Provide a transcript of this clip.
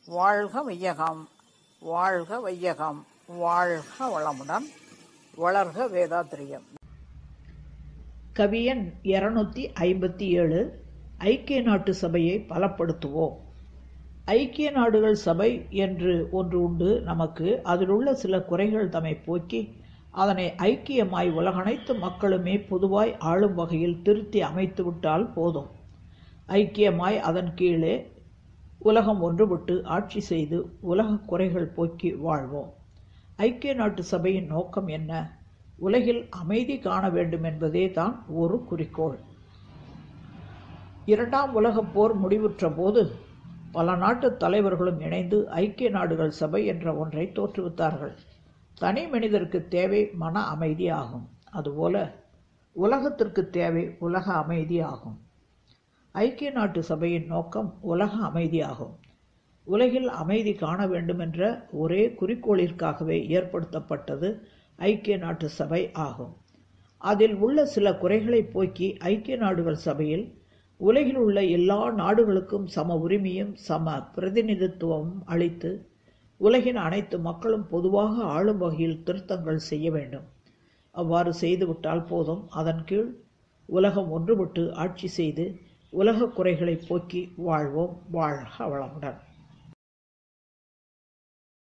வாழ்க வையகம் வாழ்க வையகம் வாழ்க வளமுடன் வளர்க வேதாத்திரியம் கவியன் இருநூத்தி ஐம்பத்தி ஏழு ஐக்கிய நாட்டு சபையை பலப்படுத்துவோம் ஐக்கிய நாடுகள் சபை என்று ஒன்று உண்டு நமக்கு அதிலுள்ள சில குறைகள் தம்மை போக்கி அதனை ஐக்கியமாய் உலகனைத்து மக்களுமே பொதுவாய் ஆளும் வகையில் திருத்தி அமைத்துவிட்டால் போதும் ஐக்கியமாய் அதன் கீழே உலகம் ஒன்றுவிட்டு ஆட்சி செய்து உலக குறைகள் போக்கி வாழ்வோம் ஐக்கிய நாட்டு சபையின் நோக்கம் என்ன உலகில் அமைதி காண வேண்டும் என்பதே தான் ஒரு குறிக்கோள் இரண்டாம் உலகப் போர் முடிவுற்ற போது பல நாட்டு தலைவர்களும் இணைந்து ஐக்கிய நாடுகள் சபை என்ற ஒன்றை தோற்றுவித்தார்கள் தனி மனிதருக்கு தேவை மன அமைதி ஆகும் அதுபோல உலகத்திற்கு தேவை உலக அமைதி ஆகும் ஐக்கிய நாட்டு சபையின் நோக்கம் உலக அமைதியாகும் உலகில் அமைதி காண வேண்டும் என்ற ஒரே குறிக்கோளிற்காகவே ஏற்படுத்தப்பட்டது ஐக்கிய நாட்டு சபை ஆகும் அதில் உள்ள சில குறைகளை போக்கி ஐக்கிய நாடுகள் சபையில் உலகில் உள்ள எல்லா நாடுகளுக்கும் சம உரிமையும் சம பிரதிநிதித்துவமும் அளித்து உலகின் அனைத்து மக்களும் பொதுவாக ஆளும் வகையில் திருத்தங்கள் செய்ய வேண்டும் அவ்வாறு செய்துவிட்டால் போதும் அதன் கீழ் உலகம் ஒன்றுபட்டு ஆட்சி செய்து உலக குறைகளை போக்கி வாழ்வோம் வாழ்க வளமுடன்